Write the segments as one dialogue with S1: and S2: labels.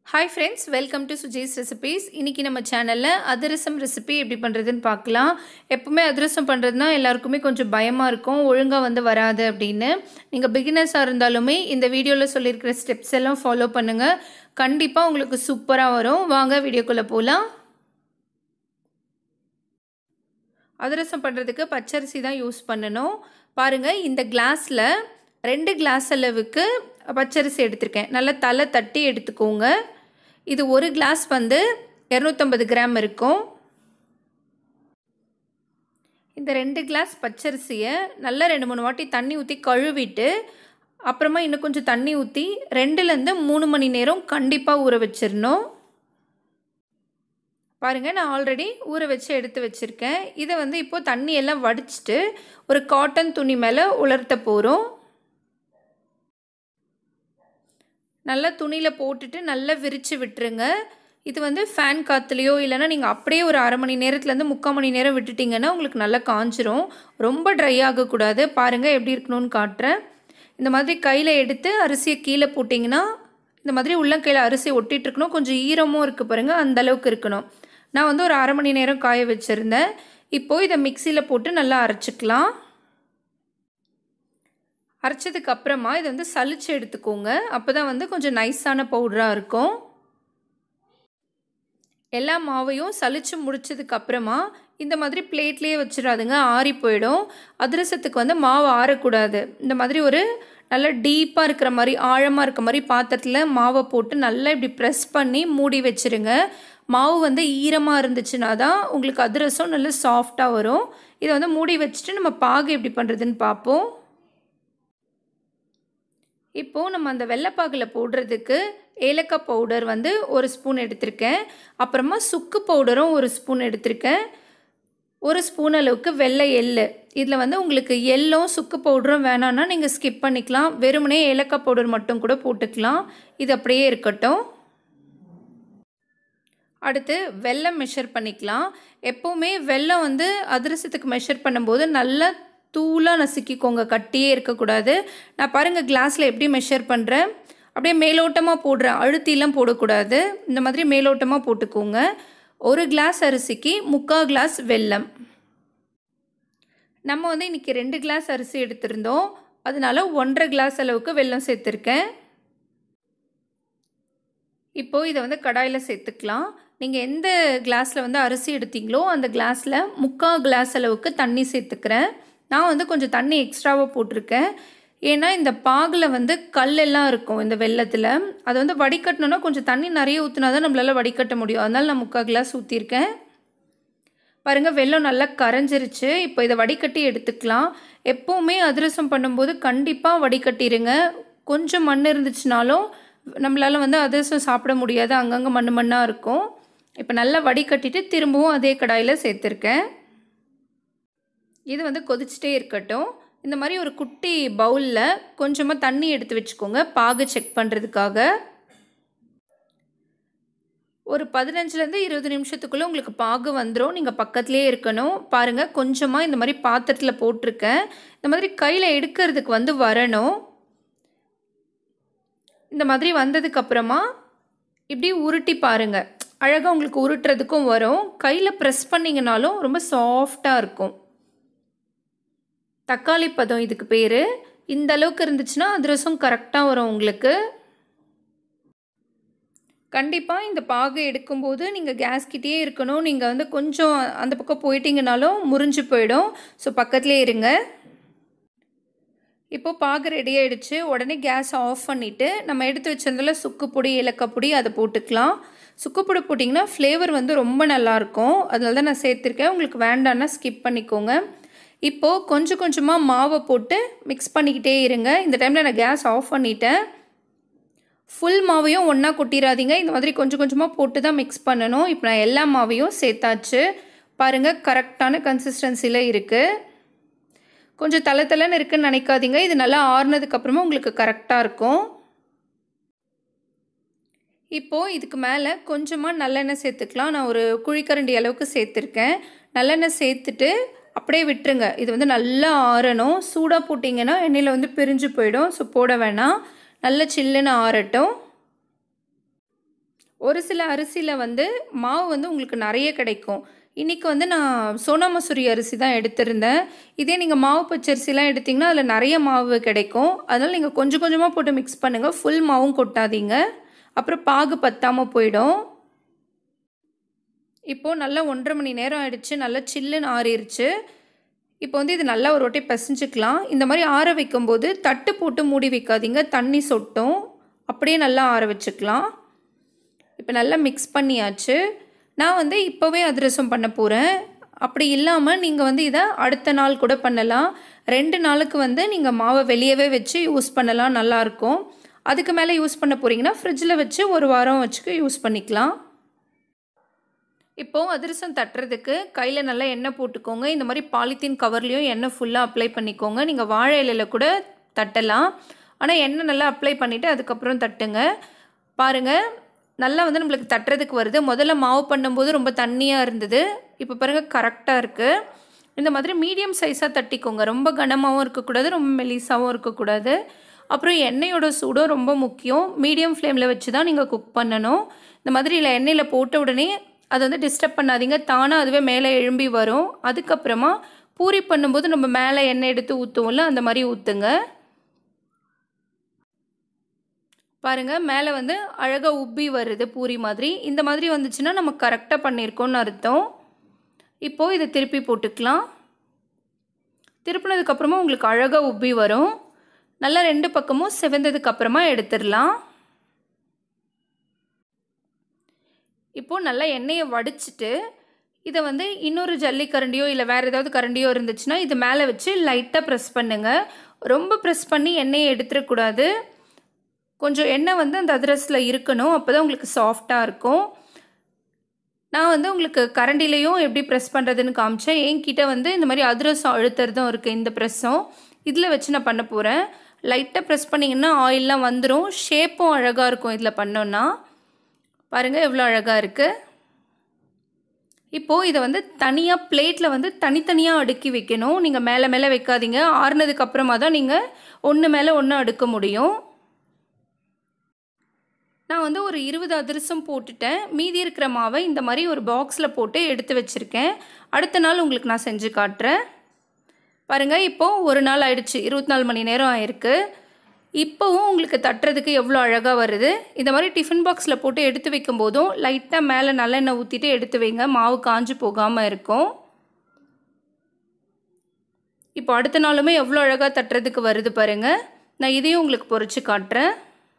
S1: hi friends welcome to Suji's recipes இன்றைக்கி நம்ம சேனலில் அதிரசம் ரெசிபி எப்படி பண்ணுறதுன்னு பார்க்கலாம் எப்பவுமே அதிரசம் பண்ணுறதுனா எல்லாருக்குமே கொஞ்சம் பயமாக இருக்கும் ஒழுங்காக வந்து வராது அப்படின்னு நீங்கள் பிகினர்ஸாக இருந்தாலுமே இந்த வீடியோவில் சொல்லியிருக்கிற ஸ்டெப்ஸ் எல்லாம் ஃபாலோ பண்ணுங்கள் கண்டிப்பாக உங்களுக்கு சூப்பராக வரும் வாங்க வீடியோக்குள்ளே போகலாம் அதிரசம் பண்ணுறதுக்கு பச்சரிசி தான் யூஸ் பண்ணணும் பாருங்கள் இந்த கிளாஸில் ரெண்டு கிளாஸ் அளவுக்கு பச்சரிசி எடுத்திருக்கேன் நல்லா தலை தட்டி எடுத்துக்கோங்க இது ஒரு கிளாஸ் வந்து இரநூத்தம்பது கிராம் இருக்கும் இந்த ரெண்டு கிளாஸ் பச்சரிசியை நல்லா ரெண்டு மூணு வாட்டி தண்ணி ஊற்றி கழுவிட்டு அப்புறமா இன்னும் கொஞ்சம் தண்ணி ஊற்றி ரெண்டுலேருந்து மூணு மணி நேரம் கண்டிப்பாக ஊற வச்சிடணும் பாருங்கள் நான் ஆல்ரெடி ஊற வச்சு எடுத்து வச்சுருக்கேன் இதை வந்து இப்போது தண்ணி எல்லாம் வடிச்சிட்டு ஒரு காட்டன் துணி மேலே உலர்த்த போகிறோம் நல்லா துணியில் போட்டுட்டு நல்லா விரித்து விட்டுருங்க இது வந்து ஃபேன் காற்றுலையோ இல்லைனா நீங்கள் அப்படியே ஒரு அரை மணி நேரத்துலேருந்து முக்கால் மணி நேரம் விட்டுட்டிங்கன்னா உங்களுக்கு நல்லா காஞ்சிரும் ரொம்ப ட்ரை ஆகக்கூடாது பாருங்கள் எப்படி இருக்கணும்னு காட்டுறேன் இந்த மாதிரி கையில் எடுத்து அரிசியை கீழே போட்டிங்கன்னா இந்த மாதிரி உள்ளங்கையில் அரிசி ஒட்டிகிட்டு இருக்கணும் கொஞ்சம் ஈரமும் இருக்குது பாருங்கள் அந்த அளவுக்கு இருக்கணும் நான் வந்து ஒரு அரை மணி நேரம் காய வச்சுருந்தேன் இப்போது இதை மிக்சியில் போட்டு நல்லா அரைச்சிக்கலாம் அரைச்சதுக்கு அப்புறமா இதை வந்து சலிச்சு எடுத்துக்கோங்க அப்போ தான் வந்து கொஞ்சம் நைஸான பவுடராக இருக்கும் எல்லா மாவையும் சலிச்சு முடிச்சதுக்கு அப்புறமா இந்த மாதிரி பிளேட்லேயே வச்சிடாதுங்க ஆறி போயிடும் அதிரசத்துக்கு வந்து மாவு ஆறக்கூடாது இந்த மாதிரி ஒரு நல்ல டீப்பாக இருக்கிற மாதிரி ஆழமாக இருக்க மாதிரி பாத்திரத்தில் மாவை போட்டு நல்லா இப்படி ப்ரெஸ் பண்ணி மூடி வச்சுருங்க மாவு வந்து ஈரமாக இருந்துச்சுன்னா தான் உங்களுக்கு அதிரசம் நல்ல சாஃப்டாக வரும் இதை வந்து மூடி வச்சுட்டு நம்ம பாகு எப்படி பண்ணுறதுன்னு பார்ப்போம் இப்போது நம்ம அந்த வெள்ளைப்பாகில் போடுறதுக்கு ஏலக்காய் பவுடர் வந்து ஒரு ஸ்பூன் எடுத்திருக்கேன் அப்புறமா சுக்கு பவுடரும் ஒரு ஸ்பூன் எடுத்திருக்கேன் ஒரு ஸ்பூன் அளவுக்கு வெள்ளை எள்ளு இதில் வந்து உங்களுக்கு எள்ளும் சுக்கு பவுடரும் வேணான்னா நீங்கள் ஸ்கிப் பண்ணிக்கலாம் வெறுமனே ஏலக்காய் பவுடர் மட்டும் கூட போட்டுக்கலாம் இது அப்படியே இருக்கட்டும் அடுத்து வெல்லம் மெஷர் பண்ணிக்கலாம் எப்போவுமே வெல்லம் வந்து அதிரசத்துக்கு மெஷர் பண்ணும்போது நல்லா தூளாக நசுக்கிக்கோங்க கட்டியே இருக்கக்கூடாது நான் பாருங்கள் கிளாஸில் எப்படி மெஷர் பண்ணுறேன் அப்படியே மேலோட்டமாக போடுறேன் அழுத்திலாம் போடக்கூடாது இந்த மாதிரி மேலோட்டமாக போட்டுக்கோங்க ஒரு கிளாஸ் அரிசிக்கு முக்கால் கிளாஸ் வெல்லம் நம்ம வந்து இன்றைக்கி ரெண்டு கிளாஸ் அரிசி எடுத்திருந்தோம் அதனால ஒன்றரை கிளாஸ் அளவுக்கு வெல்லம் சேர்த்துருக்கேன் இப்போது இதை வந்து கடாயில் சேர்த்துக்கலாம் நீங்கள் எந்த கிளாஸில் வந்து அரிசி எடுத்தீங்களோ அந்த கிளாஸில் முக்கால் கிளாஸ் அளவுக்கு தண்ணி சேர்த்துக்கிறேன் நான் வந்து கொஞ்சம் தண்ணி எக்ஸ்ட்ராவாக போட்டிருக்கேன் ஏன்னா இந்த பாகில் வந்து கல் எல்லாம் இருக்கும் இந்த வெள்ளத்தில் அதை வந்து வடிகட்டணுன்னா கொஞ்சம் தண்ணி நிறைய ஊற்றினா தான் நம்மளால் வடிகட்ட முடியும் அதனால் நான் முக்கால் கிளாஸ் ஊற்றிருக்கேன் பாருங்கள் வெள்ளம் நல்லா கரைஞ்சிருச்சு இப்போ இதை வடிகட்டி எடுத்துக்கலாம் எப்போவுமே அதிரசம் பண்ணும்போது கண்டிப்பாக வடிகட்டிடுங்க கொஞ்சம் மண் இருந்துச்சுனாலும் நம்மளால் வந்து அதிரசம் சாப்பிட முடியாது அங்கங்கே மண் மண்ணாக இருக்கும் இப்போ நல்லா வடிகட்டிட்டு திரும்பவும் அதே கடாயில் சேர்த்துருக்கேன் இது வந்து கொதிச்சுட்டே இருக்கட்டும் இந்த மாதிரி ஒரு குட்டி பவுலில் கொஞ்சமாக தண்ணி எடுத்து வச்சுக்கோங்க பாகு செக் பண்ணுறதுக்காக ஒரு பதினஞ்சுலேருந்து இருபது நிமிஷத்துக்குள்ளே உங்களுக்கு பாகு வந்துடும் நீங்கள் பக்கத்துலேயே இருக்கணும் பாருங்கள் கொஞ்சமாக இந்த மாதிரி பாத்திரத்தில் போட்டிருக்கேன் இந்த மாதிரி கையில் எடுக்கிறதுக்கு வந்து வரணும் இந்த மாதிரி வந்ததுக்கப்புறமா இப்படி உருட்டி பாருங்கள் அழகாக உங்களுக்கு உருட்டுறதுக்கும் வரும் கையில் ப்ரெஸ் பண்ணிங்கனாலும் ரொம்ப சாஃப்டாக இருக்கும் தக்காளி பதம் இதுக்கு பேர் இந்த அளவுக்கு இருந்துச்சுன்னா அதிரசம் கரெக்டாக வரும் உங்களுக்கு கண்டிப்பாக இந்த பாகு எடுக்கும்போது நீங்கள் கேஸ்கிட்டே இருக்கணும் நீங்கள் வந்து கொஞ்சம் அந்த பக்கம் போயிட்டீங்கனாலும் முறிஞ்சு போயிடும் ஸோ பக்கத்துலேயே இருங்க இப்போ பாகு ரெடி ஆகிடுச்சு உடனே கேஸ் ஆஃப் பண்ணிவிட்டு நம்ம எடுத்து வச்சிருந்தால சுக்கு பொடி ஏலக்காய் பொடி அதை போட்டுக்கலாம் சுக்கு பொடி போட்டிங்கன்னா ஃப்ளேவர் வந்து ரொம்ப நல்லாயிருக்கும் அதனால தான் நான் சேர்த்துருக்கேன் உங்களுக்கு வேண்டான்னா ஸ்கிப் பண்ணிக்கோங்க இப்போது கொஞ்சம் கொஞ்சமாக மாவை போட்டு மிக்ஸ் பண்ணிக்கிட்டே இருங்க இந்த டைமில் நான் கேஸ் ஆஃப் பண்ணிட்டேன் ஃபுல் மாவையும் ஒன்றா கொட்டிடாதீங்க இந்த மாதிரி கொஞ்சம் கொஞ்சமாக போட்டு தான் மிக்ஸ் பண்ணணும் இப்போ நான் எல்லா மாவையும் சேர்த்தாச்சு பாருங்கள் கரெக்டான கன்சிஸ்டன்சியில் இருக்குது கொஞ்சம் தலை தலைன்னு இருக்குன்னு நினைக்காதீங்க இது நல்லா ஆறுனதுக்கப்புறமா உங்களுக்கு கரெக்டாக இருக்கும் இப்போது இதுக்கு மேலே கொஞ்சமாக நல்லெண்ணெய் சேர்த்துக்கலாம் நான் ஒரு குழிக்கரண்டி அளவுக்கு சேர்த்துருக்கேன் நல்லெண்ணெய் சேர்த்துட்டு அப்படியே விட்டுருங்க இது வந்து நல்லா ஆறணும் சூடாக போட்டிங்கன்னா எண்ணெயில் வந்து பிரிஞ்சு போயிடும் ஸோ போட வேணாம் நல்ல சில்லுன்னு ஆறட்டும் ஒரு சில அரிசியில் வந்து மாவு வந்து உங்களுக்கு நிறைய கிடைக்கும் இன்றைக்கி வந்து நான் சோனா மசூரி அரிசி தான் எடுத்திருந்தேன் இதே நீங்கள் மாவு பச்சரிசிலாம் எடுத்திங்கன்னா அதில் நிறைய மாவு கிடைக்கும் அதனால் நீங்கள் கொஞ்சம் கொஞ்சமாக போட்டு மிக்ஸ் பண்ணுங்கள் ஃபுல் மாவும் கொட்டாதீங்க அப்புறம் பாகு பத்தாமல் போயிடும் இப்போது நல்லா ஒன்றரை மணி நேரம் ஆயிடுச்சு நல்லா சில்லுன்னு ஆறிடுச்சு இப்போ வந்து இது நல்லா ஒரு வாட்டி பிசைஞ்சுக்கலாம் இந்த மாதிரி ஆற வைக்கும்போது தட்டு போட்டு மூடி வைக்காதீங்க தண்ணி சொட்டும் அப்படியே நல்லா ஆற வச்சுக்கலாம் இப்போ நல்லா மிக்ஸ் பண்ணியாச்சு நான் வந்து இப்போவே அதிரசம் பண்ண போகிறேன் அப்படி இல்லாமல் நீங்கள் வந்து இதை அடுத்த நாள் கூட பண்ணலாம் ரெண்டு நாளுக்கு வந்து நீங்கள் மாவை வெளியவே வச்சு யூஸ் பண்ணலாம் நல்லாயிருக்கும் அதுக்கு மேலே யூஸ் பண்ண போகிறீங்கன்னா ஃப்ரிட்ஜில் வச்சு ஒரு வாரம் வச்சுக்க யூஸ் பண்ணிக்கலாம் இப்போது அதிரசம் தட்டுறதுக்கு கையில் நல்லா எண்ணெய் போட்டுக்கோங்க இந்த மாதிரி பாலித்தீன் கவர்லேயும் எண்ணெய் ஃபுல்லாக அப்ளை பண்ணிக்கோங்க நீங்கள் வாழை இலையில் கூட தட்டலாம் ஆனால் எண்ணெய் நல்லா அப்ளை பண்ணிவிட்டு அதுக்கப்புறம் தட்டுங்க பாருங்கள் நல்லா வந்து நம்மளுக்கு தட்டுறதுக்கு வருது முதல்ல மாவு பண்ணும்போது ரொம்ப தண்ணியாக இருந்தது இப்போ பாருங்கள் கரெக்டாக இருக்குது இந்த மாதிரி மீடியம் சைஸாக தட்டிக்கோங்க ரொம்ப கனமாகவும் இருக்கக்கூடாது ரொம்ப மெலிசாகவும் இருக்கக்கூடாது அப்புறம் எண்ணெயோட சூடும் ரொம்ப முக்கியம் மீடியம் ஃப்ளேமில் வச்சு தான் நீங்கள் குக் பண்ணணும் இந்த மாதிரி இல்லை எண்ணெயில் போட்ட உடனே அதை வந்து டிஸ்டர்ப் பண்ணாதீங்க தானாக அதுவே மேலே எழும்பி வரும் அதுக்கப்புறமா பூரி பண்ணும்போது நம்ம மேலே எண்ணெய் எடுத்து ஊற்றுவோம்ல அந்த மாதிரி ஊற்றுங்க பாருங்கள் மேலே வந்து அழகாக உப்பி வருது பூரி மாதிரி இந்த மாதிரி வந்துச்சுன்னா நம்ம கரெக்டாக பண்ணியிருக்கோம்னு அர்த்தம் இப்போது இதை திருப்பி போட்டுக்கலாம் திருப்பினதுக்கப்புறமா உங்களுக்கு அழகாக உப்பி வரும் நல்லா ரெண்டு பக்கமும் செவந்ததுக்கப்புறமா எடுத்துடலாம் இப்போது நல்லா எண்ணெயை வடிச்சிட்டு இதை வந்து இன்னொரு ஜல்லி கரண்டியோ இல்லை வேறு ஏதாவது கரண்டியோ இருந்துச்சுன்னா இது மேலே வச்சு லைட்டாக ப்ரெஸ் பண்ணுங்கள் ரொம்ப ப்ரெஸ் பண்ணி எண்ணெயை எடுத்துடக்கூடாது கொஞ்சம் எண்ணெய் வந்து அந்த அதிரஸில் இருக்கணும் அப்போ தான் உங்களுக்கு சாஃப்டாக இருக்கும் நான் வந்து உங்களுக்கு கரண்டிலையும் எப்படி ப்ரெஸ் பண்ணுறதுன்னு காமிச்சேன் என்கிட்ட வந்து இந்த மாதிரி அதிரசம் அழுத்துறதும் இருக்குது இந்த ப்ரெஸ்ஸும் இதில் வச்சு நான் பண்ண போகிறேன் லைட்டாக ப்ரெஸ் பண்ணிங்கன்னா ஆயிலெலாம் வந்துடும் ஷேப்பும் அழகாக இருக்கும் இதில் பண்ணோன்னா பாருங்கள் எவ்வளோ அழகாக இருக்குது இப்போது இதை வந்து தனியாக பிளேட்டில் வந்து தனித்தனியாக அடுக்கி வைக்கணும் நீங்கள் மேலே மேலே வைக்காதீங்க ஆறுனதுக்கு அப்புறமா தான் நீங்கள் ஒன்று மேலே ஒன்று அடுக்க முடியும் நான் வந்து ஒரு இருபது அதிரசம் போட்டுட்டேன் மீதி இருக்கிற மாவை இந்த மாதிரி ஒரு பாக்ஸில் போட்டு எடுத்து வச்சுருக்கேன் அடுத்த நாள் உங்களுக்கு நான் செஞ்சு காட்டுறேன் பாருங்கள் இப்போது ஒரு நாள் ஆயிடுச்சு இருபத்தி நாலு மணி நேரம் ஆயிருக்கு இப்போவும் உங்களுக்கு தட்டுறதுக்கு எவ்வளோ அழகாக வருது இந்த மாதிரி டிஃபன் பாக்ஸில் போட்டு எடுத்து வைக்கும் போதும் லைட்டாக மேலே நல்லெண்ணெய் ஊற்றிட்டு எடுத்து வைங்க மாவு காஞ்சு போகாமல் இருக்கும் இப்போ அடுத்த நாளுமே எவ்வளோ அழகாக தட்டுறதுக்கு வருது பாருங்கள் நான் இதையும் உங்களுக்கு பொறிச்சு காட்டுறேன்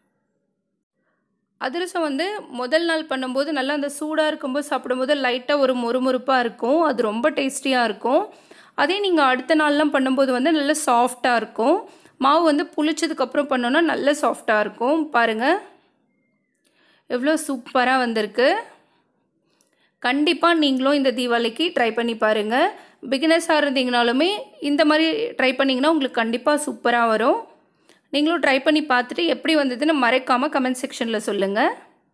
S1: அதிரசம் வந்து முதல் நாள் பண்ணும்போது நல்லா அந்த சூடாக இருக்கும்போது சாப்பிடும்போது லைட்டாக ஒரு மொறுமொறுப்பாக இருக்கும் அது ரொம்ப டேஸ்டியாக இருக்கும் அதே நீங்கள் அடுத்த நாள்லாம் பண்ணும்போது வந்து நல்ல சாஃப்டாக இருக்கும் மாவு வந்து புளிச்சதுக்கப்புறம் பண்ணோன்னா நல்ல சாஃப்டாக இருக்கும் பாருங்கள் எவ்வளோ சூப்பராக வந்திருக்கு கண்டிப்பாக நீங்களும் இந்த தீபாவளிக்கு ட்ரை பண்ணி பாருங்கள் பிகினர்ஸாக இருந்தீங்கனாலுமே இந்த மாதிரி ட்ரை பண்ணிங்கன்னா உங்களுக்கு கண்டிப்பாக சூப்பராக வரும் நீங்களும் ட்ரை பண்ணி பார்த்துட்டு எப்படி வந்ததுன்னு மறைக்காமல் கமெண்ட் செக்ஷனில் சொல்லுங்கள்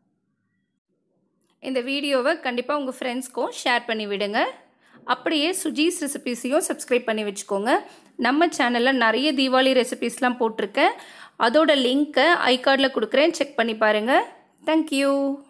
S1: இந்த வீடியோவை கண்டிப்பாக உங்கள் ஃப்ரெண்ட்ஸ்க்கும் ஷேர் பண்ணி விடுங்க அப்படியே சுஜீஸ் ரெசிபீஸையும் சப்ஸ்கிரைப் பண்ணி வச்சுக்கோங்க நம்ம சேனலில் நிறைய தீபாவளி ரெசிபீஸ்லாம் போட்டிருக்கேன் அதோட லிங்க்கை ஐ கார்டில் கொடுக்குறேன் செக் பண்ணி பாருங்கள் தேங்க்யூ